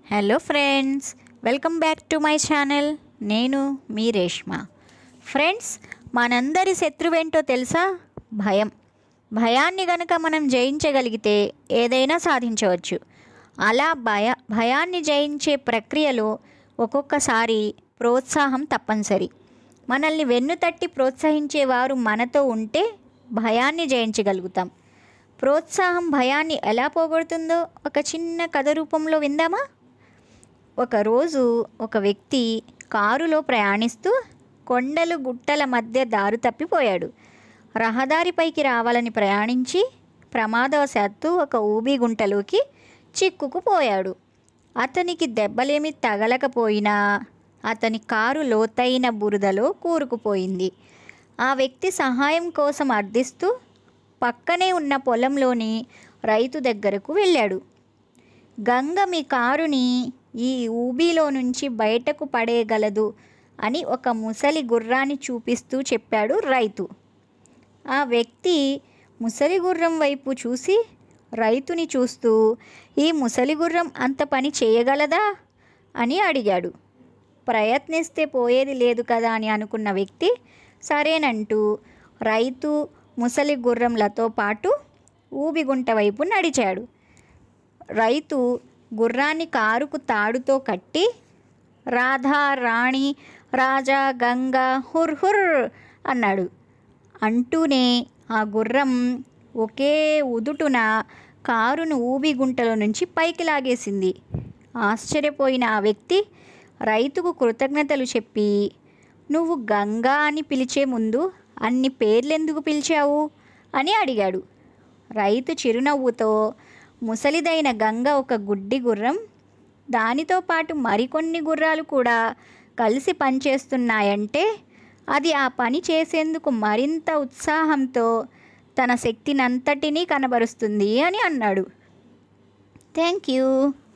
hello friends welcome back to my channel నేను మీ Reshma friends మనందరి శత్రువేంటో తెలుసా భయం భయాన్ని గనక మనం జయించగలిగితే ఏదైనా సాధించవచ్చు అలా భయ భయాన్ని జయించే ప్రక్రియలో ఒక్కొక్కసారి ప్రోత్సాహం తప్పనిసరి మనల్ని వెన్ను తట్టి ప్రోత్సహించేవారు మనతో ఉంటే భయాన్ని జయించగలుగుతాం ప్రోత్సాహం భయాన్ని ఎలా పోగొడుతుందో ఒక చిన్న కథ రూపంలో విందామా ఒకరోజు ఒక వ్యక్తి కారులో ప్రయాణిస్తూ కొండలు గుట్టల మధ్య దారు తప్పిపోయాడు రహదారిపైకి రావాలని ప్రయాణించి ప్రమాదవశాత్తు ఒక ఊబి గుంటలోకి చిక్కుకుపోయాడు అతనికి దెబ్బలేమి తగలకపోయినా అతని కారు లోతైన బురదలో కూరుకుపోయింది ఆ వ్యక్తి సహాయం కోసం అర్థిస్తూ పక్కనే ఉన్న పొలంలోని రైతు దగ్గరకు వెళ్ళాడు గంగ మీ కారుని ఈ ఊబిలో నుంచి బయటకు పడేయగలదు అని ఒక ముసలి గుర్రాన్ని చూపిస్తూ చెప్పాడు రైతు ఆ వ్యక్తి ముసలి గుర్రం వైపు చూసి రైతుని చూస్తూ ఈ ముసలి గుర్రం అంత పని చేయగలదా అని అడిగాడు ప్రయత్నిస్తే పోయేది లేదు కదా అని అనుకున్న వ్యక్తి సరేనంటూ రైతు ముసలి గుర్రంలతో పాటు ఊబిగుంట వైపు నడిచాడు రైతు గుర్రాన్ని కారుకు తాడుతో కట్టి రాధా రాణి రాజా గంగ హుర్ హుర్ అన్నాడు అంటూనే ఆ గుర్రం ఒకే ఉదుటున కారును ఊబిగుంటలో నుంచి పైకి లాగేసింది ఆశ్చర్యపోయిన ఆ వ్యక్తి రైతుకు కృతజ్ఞతలు చెప్పి నువ్వు గంగా అని పిలిచే ముందు అన్ని పేర్లెందుకు పిలిచావు అని అడిగాడు రైతు చిరునవ్వుతో ముసలిదైన గంగ ఒక గుడ్డి గుర్రం దానితో పాటు మరికొన్ని గుర్రాలు కూడా కలిసి పనిచేస్తున్నాయంటే అది ఆ పని చేసేందుకు మరింత ఉత్సాహంతో తన శక్తినంతటినీ కనబరుస్తుంది అని అన్నాడు థ్యాంక్ యూ